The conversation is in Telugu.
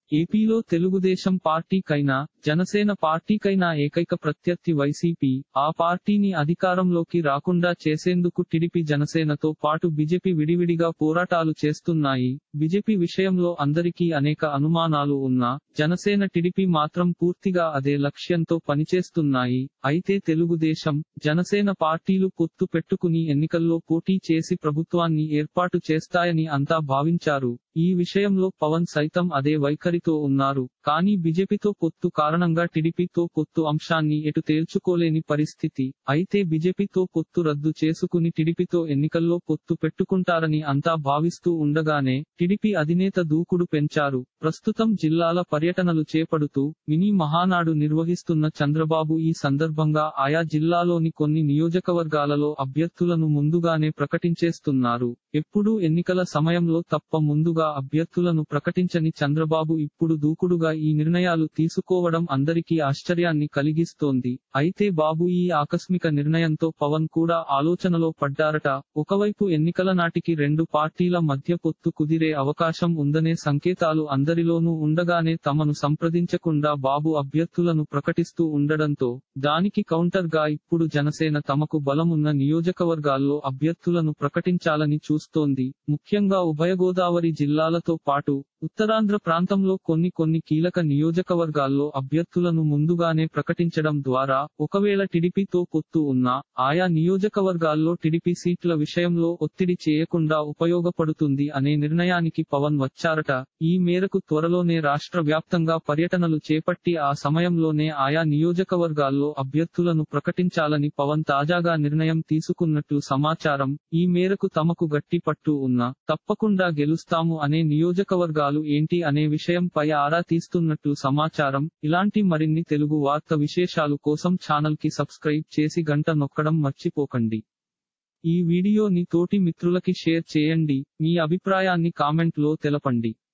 ఏపీలో తెలుగుదేశం పార్టీకైనా జనసేన పార్టీకైనా ఏకైక ప్రత్యర్థి వైసీపీ ఆ పార్టీని అధికారంలోకి రాకుండా చేసేందుకు టిడిపి జనసేనతో పాటు బీజేపీ విడివిడిగా పోరాటాలు చేస్తున్నాయి బీజేపీ విషయంలో అందరికీ అనేక అనుమానాలు ఉన్నా జనసేన టిడిపి మాత్రం పూర్తిగా అదే లక్ష్యంతో పనిచేస్తున్నాయి అయితే తెలుగుదేశం జనసేన పార్టీలు పొత్తు పెట్టుకుని ఎన్నికల్లో పోటీ చేసి ప్రభుత్వాన్ని ఏర్పాటు చేస్తాయని అంతా భావించారు ఈ విషయంలో పవన్ సైతం అదే వైఖరితో ఉన్నారు కానీ బీజేపీతో పొత్తు కారణంగా టీడీపీతో పొత్తు అంశాన్ని ఎటు తేల్చుకోలేని పరిస్థితి అయితే బీజేపీతో పొత్తు రద్దు చేసుకుని టీడీపీతో ఎన్నికల్లో పొత్తు పెట్టుకుంటారని అంతా భావిస్తూ ఉండగానే టీడీపీ అధినేత దూకుడు పెంచారు ప్రస్తుతం జిల్లాల పర్యటనలు చేపడుతూ మినీ మహానాడు నిర్వహిస్తున్న చంద్రబాబు ఈ సందర్భంగా ఆయా జిల్లాలోని కొన్ని నియోజకవర్గాలలో అభ్యర్థులను ముందుగానే ప్రకటించేస్తున్నారు ఎప్పుడూ ఎన్నికల సమయంలో తప్ప ముందుగా అభ్యర్థులను ప్రకటించని చంద్రబాబు ఇప్పుడు దూకుడుగా ఈ నిర్ణయాలు తీసుకోవడం అందరికీ ఆశ్చర్యాన్ని కలిగిస్తోంది అయితే బాబు ఈ ఆకస్మిక నిర్ణయంతో పవన్ కూడా ఆలోచనలో పడ్డారట ఒకవైపు ఎన్నికల నాటికి రెండు పార్టీల మధ్య పొత్తు కుదిరే అవకాశం ఉందనే సంకేతాలు అందరిలోనూ ఉండగానే తమను సంప్రదించకుండా బాబు అభ్యర్థులను ప్రకటిస్తూ ఉండడంతో దానికి కౌంటర్ గా ఇప్పుడు జనసేన తమకు బలమున్న నియోజకవర్గాల్లో అభ్యర్థులను ప్రకటించాలని చూస్తోంది ముఖ్యంగా ఉభయ గోదావరి జిల్లాలతో పాటు ఉత్తరాంధ్ర ప్రాంతంలో కొన్ని కొన్ని కీలక నియోజకవర్గాల్లో అభ్యర్థులను ముందుగానే ప్రకటించడం ద్వారా ఒకవేళ టిడిపితో పొత్తు ఉన్నా ఆయా నియోజకవర్గాల్లో టిడిపి సీట్ల విషయంలో ఒత్తిడి చేయకుండా ఉపయోగపడుతుంది అనే నిర్ణయానికి పవన్ వచ్చారట ఈ మేరకు త్వరలోనే రాష్ట్ర వ్యాప్తంగా పర్యటనలు చేపట్టి ఆ సమయంలోనే ఆయా నియోజకవర్గాల్లో అభ్యర్థులను ప్రకటించాలని పవన్ తాజాగా నిర్ణయం తీసుకున్నట్లు సమాచారం ఈ మేరకు తమకు గట్టి పట్టు ఉన్నా తప్పకుండా గెలుస్తాము అనే నియోజకవర్గాలు ఏంటి అనే విషయంపై ఆరా తీస్తున్నట్లు సమాచారం ఇలాంటి మరిన్ని తెలుగు వార్త విశేషాలు కోసం ఛానల్ కి సబ్స్క్రైబ్ చేసి గంట నొక్కడం మర్చిపోకండి ఈ వీడియోని తోటి మిత్రులకి షేర్ చేయండి మీ అభిప్రాయాన్ని కామెంట్ లో తెలపండి